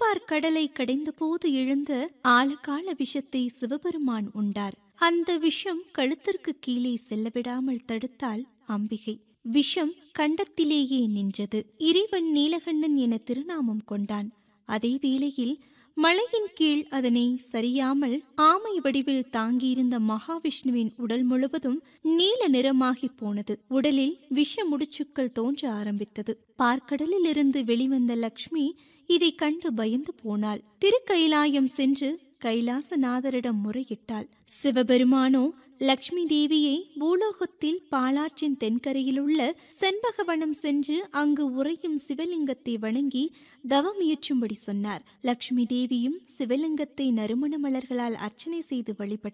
திருப்பார் கடலை கடைந்தபோது எழுந்த ஆழகால விஷத்தை சிவபெருமான் உண்டார் அந்த விஷம் கழுத்திற்கு கீழே செல்லவிடாமல் தடுத்தாள் அம்பிகை விஷம் கண்டத்திலேயே நின்றது இறைவன் நீலகண்ணன் என திருநாமம் கொண்டான் அதே வேளையில் மலையின் கீழ் அதனை சரியாமல் ஆமை வடிவில் தாங்கியிருந்த மகாவிஷ்ணுவின் உடல் முழுவதும் நீல நிறமாகி போனது உடலில் விஷ முடிச்சுக்கள் தோன்ற ஆரம்பித்தது பார்க்கடலிலிருந்து வெளிவந்த லக்ஷ்மி இதை கண்டு பயந்து போனாள் திருக்கைலாயம் சென்று கைலாசநாதரிடம் முறையிட்டாள் சிவபெருமானோ லக்ஷ்மி தேவியை பூலோகத்தில் பாலாற்றின் தென்கரையிலுள்ள செண்பகவனம் சென்று அங்கு உறையும் சிவலிங்கத்தை வணங்கி தவம் இயற்றும்படி சொன்னார் லக்ஷ்மி தேவியும் சிவலிங்கத்தை நறுமண மலர்களால் அர்ச்சனை செய்து வழிபட்டார்